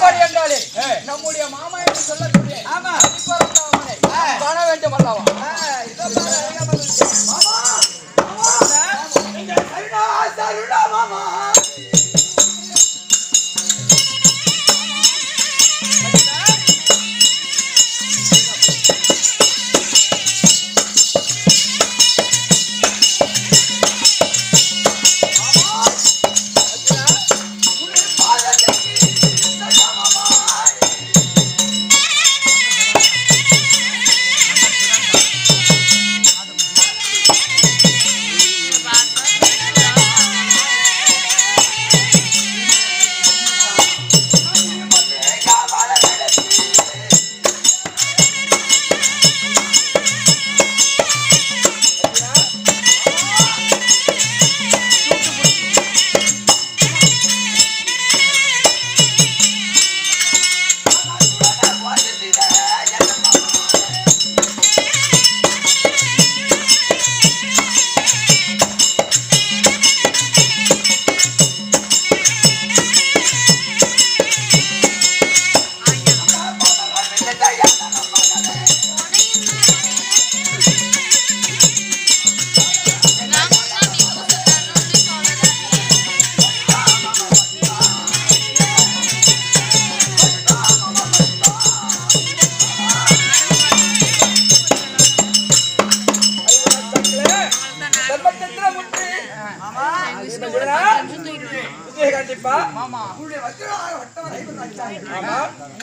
அப்படி என்றாலே நம்முடைய மாமா என்று சொல்லக்கூடிய ஆமா அதிபரந்தாமனை காண வேண்டும் அல்லவா ஆ, இதோ பாரு, அழகா வந்துருச்சு. மாமா சருடா சருடா மாமா தர்மச்சந்திரமுத்தி மாமா விஜய கண்டிப்பா மாமா உங்களுடைய வஜ்ராய வட்டம் ஐம்பது அஞ்சாயிரம். ஆமா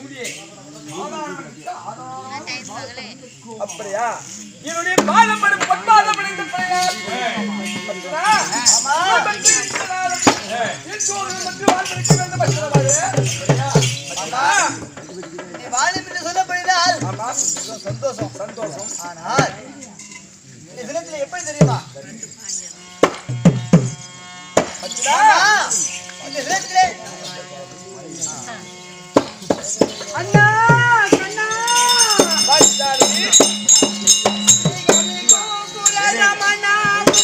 அப்படியா என்னுடைய பாதம் படும் பொன்பாதம் அடைந்த பிள்ளையார் அப்படியா? நான் பற்றி இருக்கிறாலும் ஈஸ்வரனை பற்றி வாழ்ந்திருக்க வேண்டும் பக்தர்களே. ஆமா. நீ வாழும் என்று சொல்லப்படுகிறால் ஆமா மிகவும் சந்தோஷம் சந்தோஷம் ஆனால் இந்த தினத்தில் எப்படி தெரியுமா அப்படியா? ஆமா, இந்த தினத்திலே அண்ணா கண்ணா பாய்ச்சாரி குலரமணா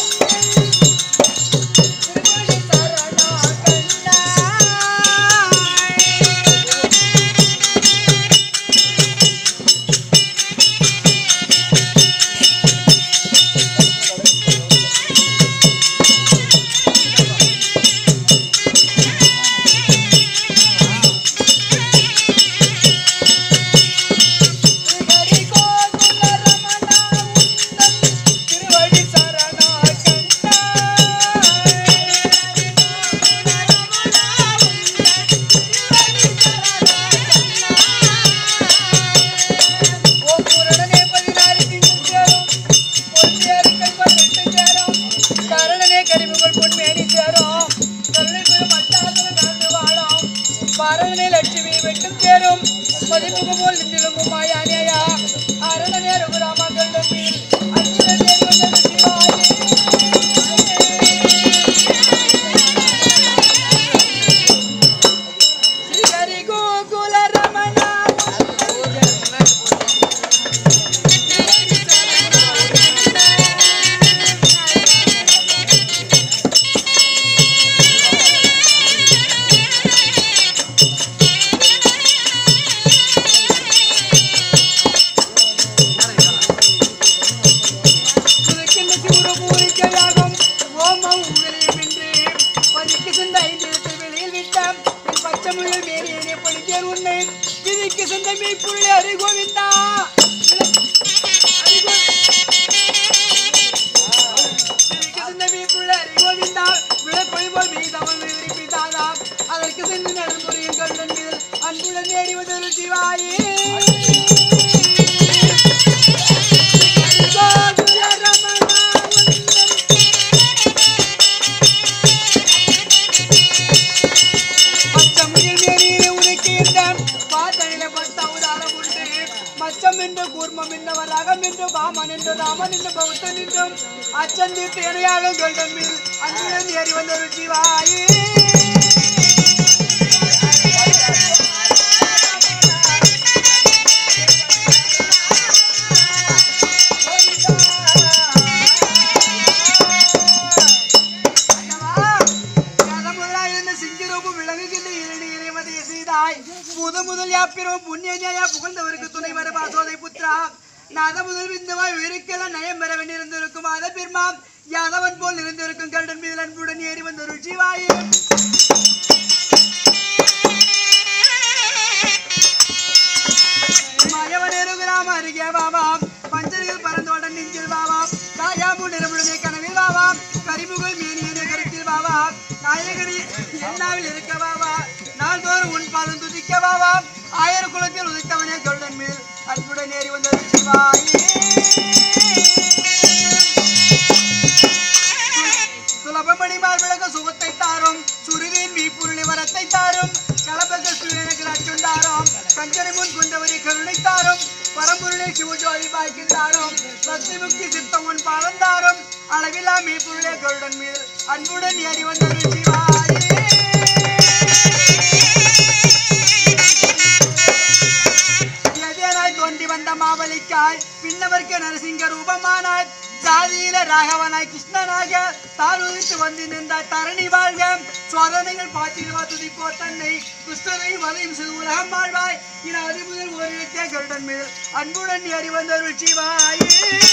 திருவடி சரணா கரணனே கரிமுகள் பொன்மேனி சேரும் கருணை பெரும் அட்டாசன கலந்து வாழும் பரணனே லட்சுமி வெட்டும் சேரும் மதிப்புகு போல் நின்றிலும் மாயானியா அரணனே ரகுராமா கண்டம் அன்புடனே வந்தது சிவாயே ஸ்ரீ ஹரி கோகுல ரமணா உனக்கென்ன சிவபூரிக்கையாகும் ஓமம் உங்களில் வென்று பதிக்கு சென்ற ஐந்து வெளியில் விட்டான் என் பச்சை முயல் மேரியனே படித்தேன் உன்னை விதிக்கு சென்ற மெய்ப்புள்ளே ஹரி கோவிந்தா ஹரி கோ- விதிக்கு சென்ற மெய்ப்புள்ளே ஹரி கோவிந்தா விளக்கொழி போல் மீதவன் விவரிப்பித்தாதா அதற்கு சென்று நடைமுறையும் கண்டன் மீது அன்புடன் நேடி வந்தது சிவாயே கோகுல ரமணா வந்தம் பச்சமுகில் மேனியிலே உனக்கு இந்த பாத்தனில பத்த அவதாரம் உண்டு மச்சம் என்று கூர்மம் என்னவர் அகம் என்று பாமன் என்று ராமன் என்று பௌத்தன் என்றும் அச்சன் தீர்த்து இணையாக கண்டன் மீது அன்புடன் ஏறி வந்தது சிவாயே அல்லவா? கதமுதலாயிருந்த சிங்கரூபம் விளங்குகின்ற இரண்டு இறைவதையை செய்தார் செய்வாய் புது முதல் யாப்பிரும் புண்ணியா புகழ்ந்தவருக்கு துணை வர பாசோதை புத்ரா நாத முதல் விந்தவாய் உயிருக்கெல்லாம் நயம் பெற வேண்டியிருந்திருக்கும் அத பெருமாம் யாதவன் போல் இருந்திருக்கும் கருடன் மீது அன்புடன் ஏறி வந்த ஒரு சிவாயே மயவனேருகிராம அருகே வாவாம் பஞ்சரிகள் பறந்தோடன் நெஞ்சில் வாவாம் காயாமு நிறமுடனே கனவில் வாவாம் கரிமுகல் மேனியனே கருத்தில் வாவாம் நாயகனி என்னாவில் இருக்க வாவா நாள்தோறும் உன் பாதம் துதிக்க வாவாம் ஆயிரம் குலத்தில் உதித்தவனே சொல்டன் மேல் அன்புடன் ஏறி வந்தது சிவாயே சுலபமணி மார்பிளக சுகத்தை தாரும் சுருவின் மீப்புருளி வரத்தை தாரும் கலபக சூரியனுக்கு நச்சுண்டாரும் கஞ்சனை முன் கொண்டவரை கருணை தாரும் பரம்பொருளை சிவஜோதி பாய்க்கின்றாரும் சக்தி முக்தி சித்தம் உன் பாதம் தாரும் அளவிலா மீப்புருளே கருடன் மீது அன்புடன் ஏறி வந்தது சிவாயே எதியனாய் தோன்றி வந்த மாவலிக்காய் பின்னவர்க்கு நரசிங்க ரூபமானாய் ஜாதியில ராகவனாய் கிருஷ்ணனாக தாழ்வுவித்து வந்து நின்ற தரணி வாழ்க சோதனைகள் பாத்திரவா துதிப்போ தன்னை துஷ்டரை வதையும் சிறு உலகம் வாழ்வாய் இன அதி முதல் ஒரு இடத்தே கருடன் மேல் அன்புடன் ஏறி வந்தருள் சிவாயே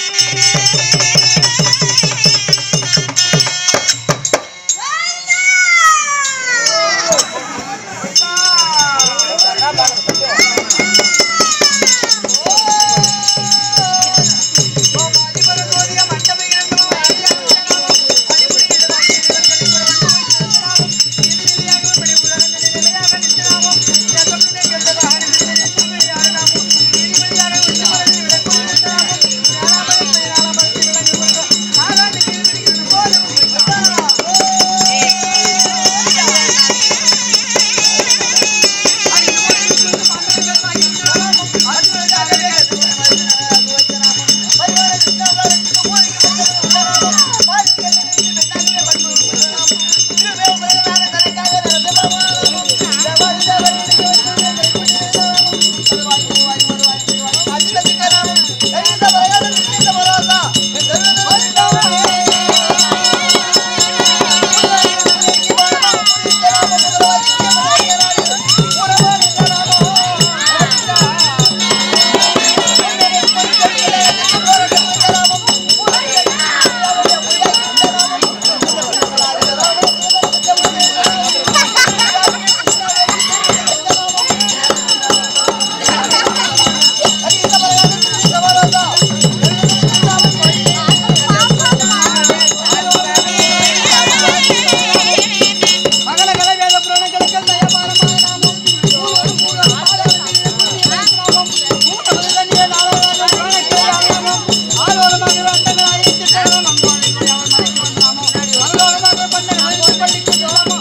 மகள வேத புராணங்களுக்கள் நயமானமான நாமம் மூலோரும் மூலம் பாதாளத்தில் நாமம் மூலமுதலிய நாளாக புராணக்கிளை ஆகமம் ஆலோலமாக வந்தங்கள் ஆயிரத்தி தேவம் அங்கோலை குடியாமல் மறைத்து வந்தாமோ அலோலமாக பண்ண நாள் பள்ளிக்கு ஜோமோ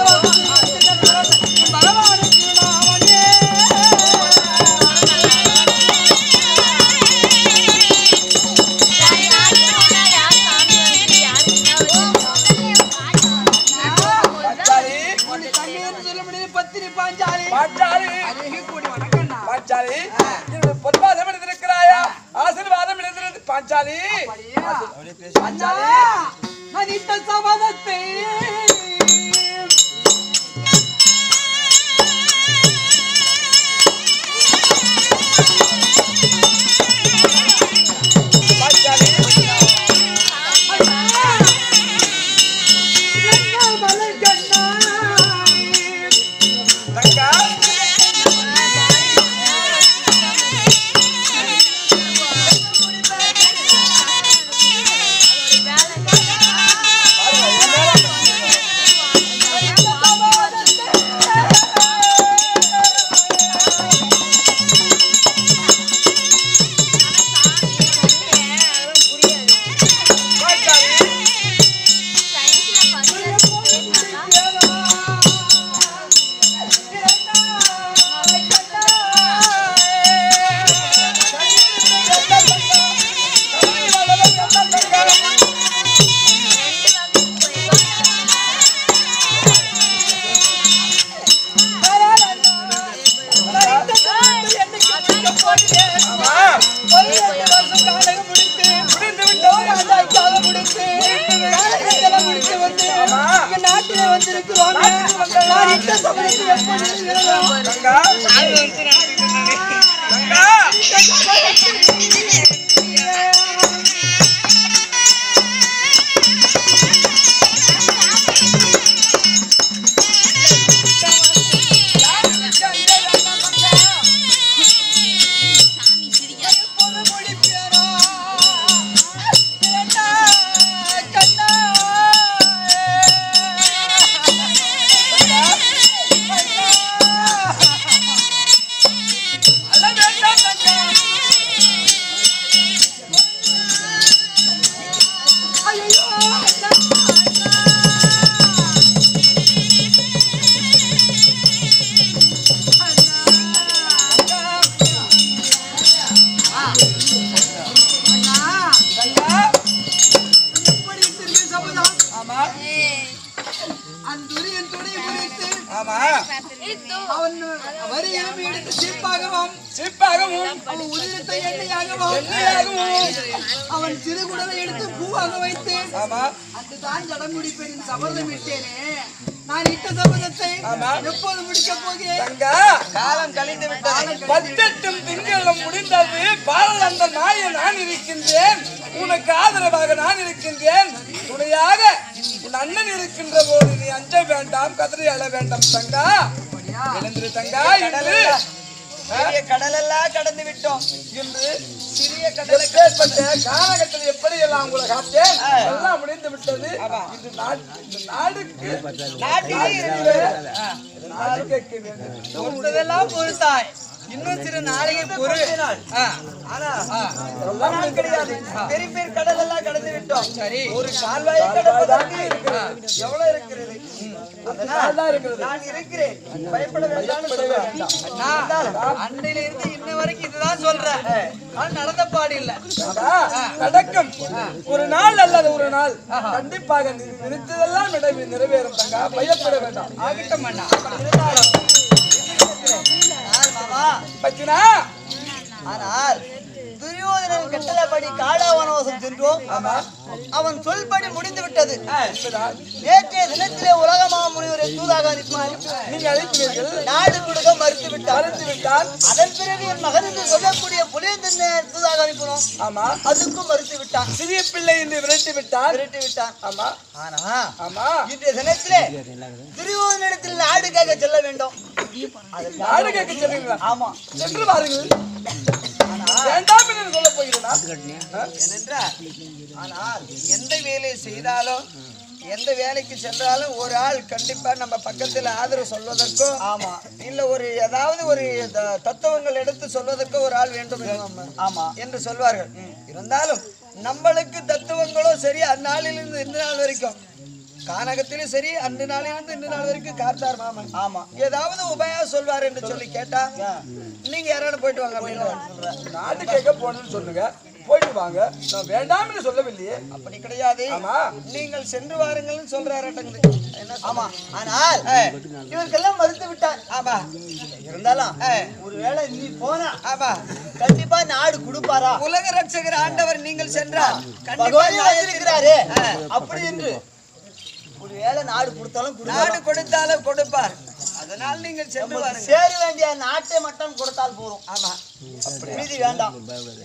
பகவான் திருநாமனே பாஞ்சாலி உன்னை தங்கைன்னு சொல்ல முடியாது பத்தினி பாஞ்சாலி பாஞ்சாலி அழகு கூடி வணக்கண்ணா பாஞ்சாலி என்னுடைய பொன்பாதம் எடுத்திருக்கிறாயா ஆசீர்வாதம் எடுத்திருக்கிறது பாஞ்சாலி அண்ணா மனித சபதத்தை பாஞ்சாலி என்ன மலைக்கண்ணா தங்கா பாருங்க, என் மேல சுவாமி நான் இட்ட சபதத்தை எப்படி நிறைவேறும்? தங்கா தங்கா எப்போது முடிப்பேனோ? கண்ணா, கண்ணா. அல்ல வேண்டாம் தங்கா ஐயையோ, அண்ணா, அண்ணா. தங்கா எப்படி இட்டிருக்க சபதம்? ஆமா அந்த துரியன் துணை குறித்து ஆமா அவன் வரியிலும் எடுத்து சீப்பாகவும் சிப்பாகவும் அவன் உதிரத்தை எண்ணெயாகவும் எண்ணெயாகவும். அவன் சிறுகுடலை எடுத்து பூவாக வைத்து ஆமா அந்த தான் ஜடமுடிப்பெண் சபதம் இட்டேனே நான் இட்ட சபதத்தை ஆமா. எப்போது முடிக்கப் போகிறேன் தங்கா காலம் கழிந்து விட்டது பத்தெட்டும் திங்களும் முடிந்தது பாரல் அந்த மாய நான் இருக்கின்றேன் உனக்கு ஆதரவாக நான் இருக்கின்றேன் துணையாக உன் அண்ணன் இருக்கின்ற போது நீ அஞ்ச வேண்டாம் கதறி அழ வேண்டாம் தங்கா எழுந்திரு தங்கா இன்று பெரிய கடலெல்லாம் கடந்து விட்டோம் இன்று சிறிய கடலை எப்பேற்பட்ட காலகட்டத்தில் எப்படி எல்லாம் உங்களை காத்தேன் எல்லாம் முடிந்து விட்டது இது நாடு இந்த நாடுக்கு நாட்டிலே இருக்கிற நாடு கேட்க வேண்டும் பொறுத்ததெல்லாம் பொறுத்தாய் இன்னும் சில நாளைக்கு பொறு ஆ, ஆனா எல்லாம் நாள் கிடையாது பெரிய பெரிய கடல் எல்லாம் கடந்து விட்டோம் சரி ஒரு கால்வாயை கடப்பதற்கு எவ்வளவு இருக்கிறது அதனால் தான் இருக்கிறது நான் இருக்கிறேன் பயப்பட வேண்டாம்னு சொல்றேன் நான் அன்றையில இருந்து இன்ன வரைக்கும் இதுதான் சொல்றேன் ஆனா நடந்த பாடு இல்ல ஆனா, நடக்கும் ஒரு நாள் அல்லது ஒரு நாள் கண்டிப்பாக நீ நினைத்ததெல்லாம் நிறைவே- நிறைவேறும் தங்கா பயப்பட வேண்டாம் ஆகட்டும் அண்ணா இருந்தாலும் யார் மாமா பச்சினா ஆனால் துரியோதனன் கட்டளைப்படி காலாவனவாசம் சென்றோம் அவன் சொல்படி முடிந்து விட்டது நேற்றைய தினத்திலே உலகமா முனிவரை தூதாக அனுப்பினார் நீங்க அழைக்கிறீர்கள் நாடு கொடுக்க மறுத்து விட்டார் மறைத்து விட்டால் அதன் பிறகு என் மகன் என்று சொல்லக்கூடிய புலியந்தனை தூதாக அனுப்பினோம் ஆமா அதுக்கும் மறுத்து விட்டான் சிறிய பிள்ளை என்று விரட்டி விட்டால் விரட்டி விட்டான் ஆமா ஆனா ஆமா இன்றைய தினத்திலே துரியோதனிடத்தில் நாடு கேட்க செல்ல வேண்டும் அதற்கு நாடு கேட்க சொல்லுங்களா ஆமா சென்று பாருங்கள் வேண்டாம் என்று சொல்ல போகிறேனா ஏனென்றால் ஆனால் எந்த வேலையை செய்தாலும் எந்த வேலைக்கு சென்றாலும் ஒரு ஆள் கண்டிப்பா நம்ம பக்கத்துல ஆதரவு சொல்வதற்கோ ஆமா இல்ல ஒரு ஏதாவது ஒரு த- தத்துவங்கள் எடுத்து சொல்வதற்கோ ஒரு ஆள் வேண்டும் ஆமா என்று சொல்வார்கள் இருந்தாலும் நம்மளுக்கு தத்துவங்களோ சரி அந்நாளிலிருந்து இந்த நாள் வரைக்கும் கானகத்திலும் சரி அந்த நாளிலிருந்து இந்த நாள் வரைக்கும் காத்தார் மாமன் ஆமா ஏதாவது உபயம் சொல்வார் என்று சொல்லி கேட்டா நீங்க யாராவது போயிட்டு வாங்க அப்படின்னு நாடு கேட்க போனேன்னு சொல்லுங்க போயிட்டு வாங்க நான் வேண்டாம் என்று சொல்லவில்லையே அப்படி கிடையாது ஆமா நீங்கள் சென்று வாருங்கள்னு சொல்றாரு ஆமா ஆனால் இவருக்கெல்லாம் மறுத்து விட்டார் ஆமா இருந்தாலும் ஒருவேளை நீ போனா ஆமா கண்டிப்பா நாடு கொடுப்பாரா உலக ரட்சகர் ஆண்டவர் நீங்கள் சென்றால் கண்டிப்பா இருக்கிறாரு அப்படி என்று ஒருவேளை நாடு கொடுத்தாலும் நாடு கொடுத்தாலும் கொடுப்பார் அதனால் நீங்கள் சென்று வாருங்கள் சேர வேண்டிய நாட்டை மட்டும் கொடுத்தால் போதும் ஆமா மீதி வேண்டாம்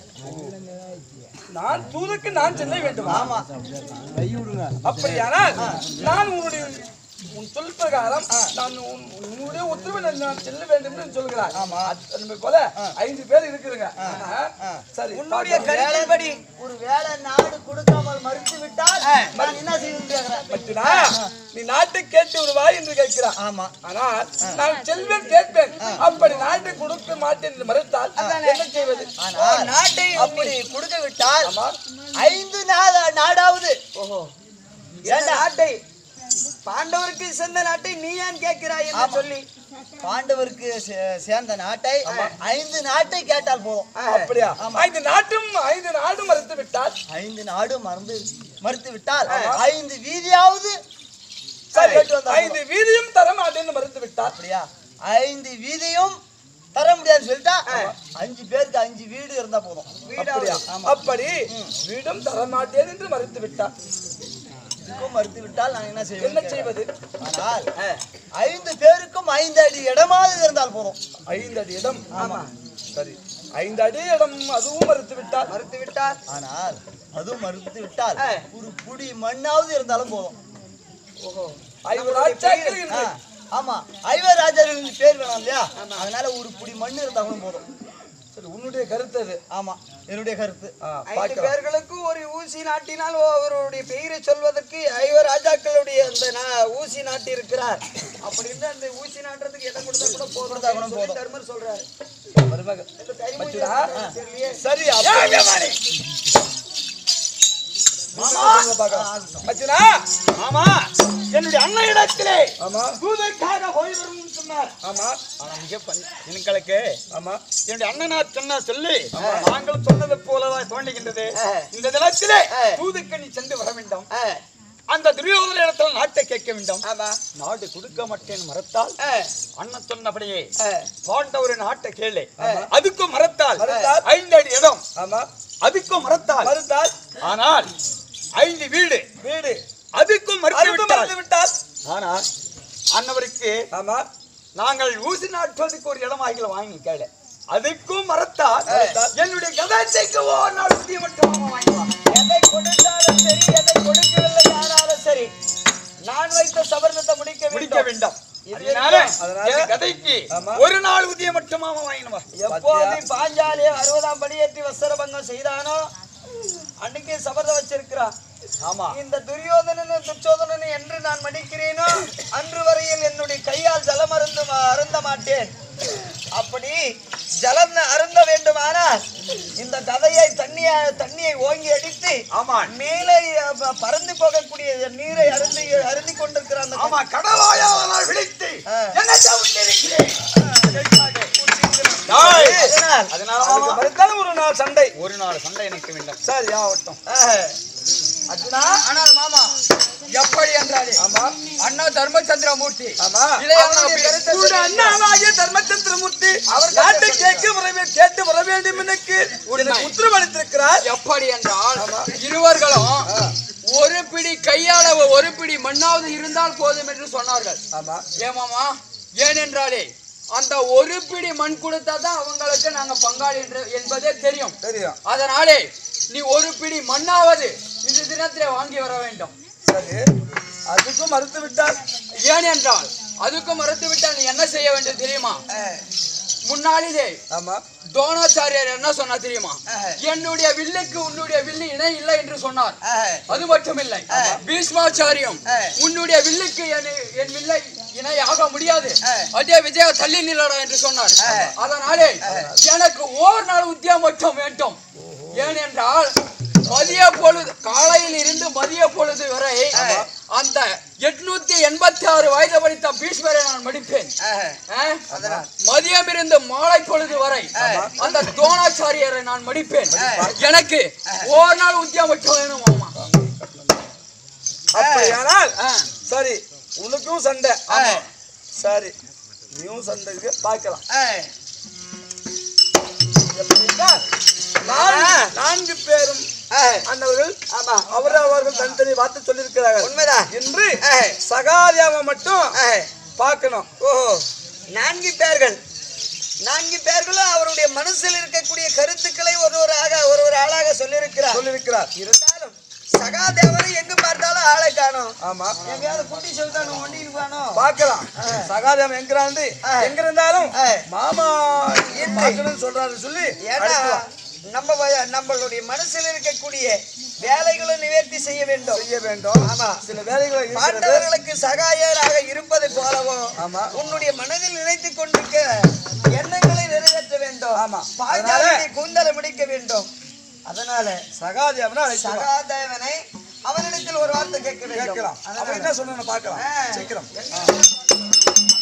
நான் தூதுக்கு நான் செல்ல வேண்டும் ஆமா அப்படியானால் நான் உன்னுடைய உன் சொல் பிரகாரம் நான் உன்- உன்னுடைய உத்தரவில் நான் செல்ல வேண்டும் என்று சொல்கிறார் ஆமா நம்ம போல ஐந்து பேர் இருக்குதுங்க ஆ, சரி உன்னுடைய கருத்தின்படி ஒரு வேலை நாடு கொடுக்காமல் மறுத்து விட்டால் நான் என்ன செய்வது பத்தினா நீ நாட்டு கேட்டு வருவாய் என்று கேட்கிறான் ஆமா ஆனால் நான் செல்வேன் கேட்பேன் அப்படி நாட்டு கொடுக்க மாட்டேன் என்று மறுத்தால் என்ன செய்வது ஆனால் நாட்டை அப்படி கொடுக்க விட்டால் ஐந்து நா- நாடாவது ஏன் நாட்டை பாண்டவருக்கு சேர்ந்த நாட்டை நீ ஏன் கேட்கிறாய் என்று சொல்லி பாண்டவருக்கு சே- சேர்ந்த நாட்டை ஐந்து நாட்டை கேட்டால் போதும் அப்படியா ஐந்து நாட்டும் ஐந்து நாடும் மறுத்து விட்டால் ஐந்து நாடு மறந்து மறுத்து விட்டால் ஐந்து வீதியாவது சரி கேட்டு வந்தா ஐந்து வீதியும் தர மாட்டேன்னு மறுத்து விட்டால் அப்படியா ஐந்து வீதியும் தர முடியாதுன்னு சொல்லிட்டா அஞ்சு பேருக்கு அஞ்சு வீடு இருந்தா போதும் அப்படியா அப்படி வீடும் தர மாட்டேன் என்று மறுத்து விட்டார் அதுக்கும் மறுத்து விட்டால் நான் என்ன செய்வேன் என்ன செய்வது ஆனால் ஐந்து பேருக்கும் ஐந்து அடி இடமாவது இருந்தால் போதும் ஐந்து அடி இடம் ஆமா சரி ஐந்து அடி இடம் அதுவும் மறுத்து விட்டார் மறுத்து விட்டார் ஆனால் அதுவும் மறுத்து விட்டால் ஒரு புடி மண்ணாவது இருந்தாலும் போதும் ஐந்து ராஜாக்கள் ஆ, இருக்கு. ஆமா ஐவராஜர்கள் பேர் வேணாம் இல்லையா அதனால ஒரு புடி மண் இருந்தாலும் போதும் சரி உன்னுடைய கருத்து அது ஆமா என்னுடைய கருத்து ஆ, ஐந்து பார்க்கலாம் பேர்களுக்கு ஒரு ஊசி நாட்டினால் அவருடைய பெயரை சொல்வதற்கு ஐவர் ராஜாக்களுடைய அந்த நா- ஊசி நாட்டி இருக்கிறார் அப்படின்னு அந்த ஊசி நாட்டுறதுக்கு இடம் கொடுத்தா கூட போதும் கொடுத்தா கூட சொல்லி போதும். தர்மர் சொல்றாரு மருமக இந்த தரிமூஞ்சி மச்சுடா. சொல்றாரு, தெரியலையே. சரி அப்ப- சொல்லுங்க பார்க்கலாம். மச்சுனா ஆமா என்னுடைய அண்ணனிடத்திலே ஆமா தூதற்காக போய் வரும்னு சொன்னார் ஆமா ஆனா மிக பண்- எங்களுக்கு ஆமா என்னுடைய அண்ணனார் சொன்ன சொல்லி நாங்கள் சொன்னது போலதான் தோன்றுகின்றது இந்த தினத்திலே தூதுக்கணி சென்று வர வேண்டும் ஆ, அந்த துரியோதன இடத்துல நாட்டை கேட்க வேண்டும் ஆமா நாடு கொடுக்க மாட்டேன் மறத்தால் ஆ, அண்ணன் சொன்னபடியே ஆ, பாண்டவர் நாட்டை கேளு அதுக்கும் மறத்தால் மறுத்தால்? ஐந்து அடி இடம் ஆமா அதுக்கும் மறத்தால் மறுத்தால் ஆனால் ஐந்து வீடு வீடு அதுக்கும் மறுத்து அதுக்கும் விட்டால் மறுத்து விட்டால் ஆனால் அன்னவருக்கு ஆமா நாங்கள் ஊசி நாட்டுவதற்கு ஒரு இடமாகில வாங்கி கேளு அதுக்கும் மறத்தால் என்னுடைய கதாத்தைக்கு ஒரு நாள் புதிய மட்டும் வாங்கிக்கலாம் எதை கொடுத்தாலும் சரி எதை கொடுக்கவில்லை ஆனாலும் சரி நான் வைத்த சபர்ணத்தை முடிக்க முடிக்க வேண்டும் வேண்டும் அதனால அதனால? என் கதைக்கு ஆமா. ஒரு நாள் உதய மட்டுமா வாங்கினவா எப்போது பாஞ்சாலியை அறுபதாம் படியேற்றி வஸ்திரபங்கம் செய்தானோ அன்னைக்கு சபதம் வச்சிருக்கிறான் ஆமா இந்த துரியோதனன் துச்சோதனன் என்று நான் மடிக்கிறேனோ அன்று வரையில் என்னுடைய கையால் ஜலம் அருந்து அருந்த மாட்டேன் அப்படி ஜலம் அருந்த வேண்டுமானால் இந்த கதையை தண்ணியை தண்ணியை ஓங்கி அடித்து ஆமா மேலே அஹ், பறந்து போகக்கூடிய நீரை அருந்தி அருந்தி கொண்டிருக்கிற அந்த ஆமா கடவாயால் விழித்து ஆ. என்ன இருக்கிறேன் அதனால் அதனால அதுக்கு மறுத்தால் ஒரு நாள் சண்டை ஒரு நாள் சண்டை இணைக்க வேண்டும் சரி ஆகட்டும் அஹ், அர்ஜுனா ஆனால் மாமா எப்படி என்றாலே ஆமா அண்ணா தர்மச்சந்திரமூர்த்தி ஆமா அவருடைய கருத்தை கூட சொல்லி- அண்ணாவாகிய தர்மச்சந்திரமூர்த்தி அவர் நாட்டை கேட்க வர வே- கேட்டு வர வேண்டும் எனக்கு எனக்கு உத்தரவளித்திருக்கிறார் எப்படி என்றால் இருவர்களும் ஒரு பிடி கையால ஒரு பிடி மண்ணாவது இருந்தால் போதும் என்று சொன்னார்கள் ஆமா ஏமாமா ஏனென்றாலே அந்த ஒரு பிடி மண் கொடுத்தா தான் அவங்களுக்கு நாங்க பங்காளி என்று என்பதே தெரியும் தெரியும் அதனாலே நீ ஒரு பிடி மண்ணாவது இந்த தினத்திலே வாங்கி வர வேண்டும் சரி அதுக்கும் மறுத்து விட்டால் ஏனென்றால் அதுக்கு மறுத்து விட்டால் நீ என்ன செய்ய வேண்டும் தெரியுமா முன்னாளிலே ஆமா துரோணாச்சாரியார் என்ன சொன்னா தெரியுமா என்னுடைய வில்லுக்கு உன்னுடைய வில்லு இணை இல்லை என்று சொன்னார் அஹ், அது மட்டுமில்லை பீஷ்மாச்சாரியம் உன்னுடைய வில்லுக்கு என் என் வில்லை இணையாக முடியாது அதே விஜய தள்ளி நிலடா என்று சொன்னார் அதனாலே எனக்கு ஓர் நாள் உத்தியோகம் வேண்டும் ஏனென்றால் மதிய பொழுது காலையில் இருந்து மதிய பொழுது வரை அந்த எட்நூத்தி எண்பத்தி ஆறு வயது படித்த பீஷ்மரை நான் மடிப்பேன் அஹ், ஆ? மதியம் இருந்து மாலை பொழுது வரை அந்த துரோணாச்சாரியரை நான் மடிப்பேன் எனக்கு ஒரு நாள் உத்தியோகம் வேணும் மாமா அப்படியானால் ஆ. சரி உனக்கும் சண்டை சரி நீயும் சண்டைக்கு பார்க்கலாம் அஹ். எப்படின்னா, நான்கு- நான்கு பேரும் அஹ், அண்ணவர்கள் ஆமா அவர் அவர்கள் தனித்தனி வார்த்தை சொல்லியிருக்கிறார்கள் உண்மைதான் இன்று அஹ், சகாரியாவை மட்டும் அஹ். பார்க்கணும் ஓஹோ நான்கு பேர்கள் நான்கு பேர்களும் அவருடைய மனசில் இருக்கக்கூடிய கருத்துக்களை ஒரு ஒரு ஆக ஒரு ஒரு ஆளாக சொல்லியிருக்கிறார் சொல்லியிருக்கிறார் இருந்தாலும் சகாதேவரை எங்கு பார்த்தாலும் ஆளை காணும் ஆமா எங்கேயாவது குட்டி சொல்லிட்டானு ஒண்டி இருப்பானோ பார்க்கலாம் சகாதேவன் எங்க இருந்து எங்க இருந்தாலும் ஆ. மாமா இல்லை. பார்க்கணும்னு சொல்றாரு சொல்லி ஏன்னா அழைத்து வா. நம்ம வ- நம்மளுடைய மனசில் இருக்கக்கூடிய வேலைகளை நிவர்த்தி செய்ய வேண்டும் செய்ய வேண்டும் ஆமா. சில வேலைகளை இருக்கிறது பாண்டவர்களுக்கு சகாயராக இருப்பது போலவும் ஆமா. உன்னுடைய மனதில் நினைத்துக் கொண்டிருக்க எண்ணங்களை நிறைவேற்ற வேண்டும் ஆமா. பாஞ்சாலியை கூந்தலை முடிக்க வேண்டும் அதனால சகாதேவனை அழைத்து வா. சகாதேவனை அவனிடத்தில் ஒரு வார்த்தை கேட்க வேண்டும் கேட்கலாம் அவன் அதனால என்ன சொன்னு பார்க்கலாம் ஆ. சீக்கிரம் என்ன